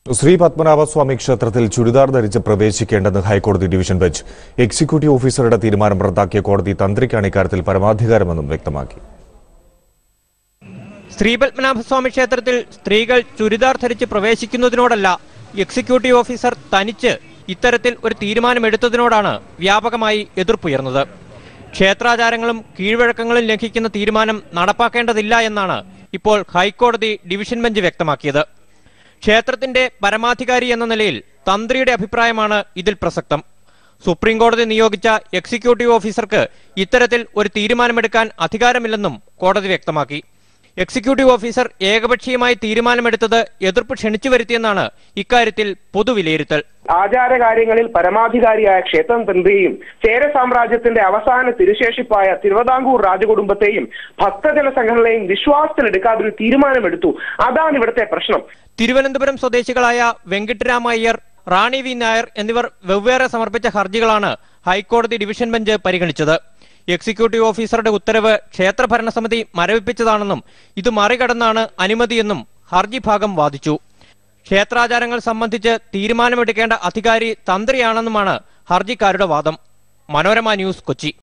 ശ്രീ പത്മനാഭസ്വാമി ക്ഷേത്രത്തിൽ ചുരിദാർ ധരിച്ച് പ്രവേശിക്കേണ്ടെന്ന് ഹൈക്കോടതി ഡിവിഷൻ ബെഞ്ച് എക്സിക്യൂട്ടീവ് ഓഫീസറുടെ തീരുമാനം റദ്ദാക്കിയ കോടതി തന്ത്രിക്കാണ് ഇക്കാര്യത്തിൽ പരമാധികാരമെന്നും വ്യക്തമാക്കി ശ്രീപത്മനാഭസ്വാമി ക്ഷേത്രത്തിൽ സ്ത്രീകൾ ചുരിദാർ ധരിച്ച് പ്രവേശിക്കുന്നതിനോടല്ല എക്സിക്യൂട്ടീവ് ഓഫീസർ തനിച്ച് ഇത്തരത്തിൽ ഒരു തീരുമാനമെടുത്തതിനോടാണ് വ്യാപകമായി എതിർപ്പുയർന്നത് ക്ഷേത്രാചാരങ്ങളും കീഴ്വഴക്കങ്ങളും ലംഘിക്കുന്ന തീരുമാനം നടപ്പാക്കേണ്ടതില്ല എന്നാണ് ഇപ്പോൾ ഹൈക്കോടതി ഡിവിഷൻ ബെഞ്ച് വ്യക്തമാക്കിയത് ക്ഷേത്രത്തിന്റെ പരമാധികാരി എന്ന നിലയിൽ തന്ത്രിയുടെ അഭിപ്രായമാണ് ഇതിൽ പ്രസക്തം സുപ്രീം കോടതി നിയോഗിച്ച എക്സിക്യൂട്ടീവ് ഓഫീസർക്ക് ഇത്തരത്തിൽ ഒരു തീരുമാനമെടുക്കാൻ അധികാരമില്ലെന്നും കോടതി വ്യക്തമാക്കി എക്സിക്യൂട്ടീവ് ഓഫീസർ ഏകപക്ഷീയമായി തീരുമാനമെടുത്തത് എതിർപ്പ് ക്ഷണിച്ചു വരുത്തിയെന്നാണ് ഇക്കാര്യത്തിൽ പൊതുവിലയിരുത്തൽ ആചാരകാര്യങ്ങളിൽ പരമാധികാരിയായ ക്ഷേത്രം തന്ത്രിയെയും ചേര സാമ്രാജ്യത്തിന്റെ അവസാന തിരുശേഷിപ്പായ തിരുവിതാംകൂർ രാജകുടുംബത്തെയും ഭക്തജന സംഘടനയെയും വിശ്വാസത്തിലെടുക്കാതെ ഒരു തീരുമാനമെടുത്തു അതാണ് ഇവിടുത്തെ പ്രശ്നം തിരുവനന്തപുരം സ്വദേശികളായ വെങ്കിട്ടരാമ അയ്യർ റാണി വി നായർ എന്നിവർ വെവ്വേറെ സമർപ്പിച്ച ഹർജികളാണ് ഹൈക്കോടതി ഡിവിഷൻ ബെഞ്ച് പരിഗണിച്ചത് എക്സിക്യൂട്ടീവ് ഓഫീസറുടെ ഉത്തരവ് ക്ഷേത്ര ഭരണസമിതി മരവിപ്പിച്ചതാണെന്നും ഇത് മറികടന്നാണ് അനുമതിയെന്നും ഹർജി ഭാഗം വാദിച്ചു ക്ഷേത്രാചാരങ്ങൾ സംബന്ധിച്ച് തീരുമാനമെടുക്കേണ്ട അധികാരി തന്ത്രിയാണെന്നുമാണ് ഹർജിക്കാരുടെ വാദം മനോരമ ന്യൂസ് കൊച്ചി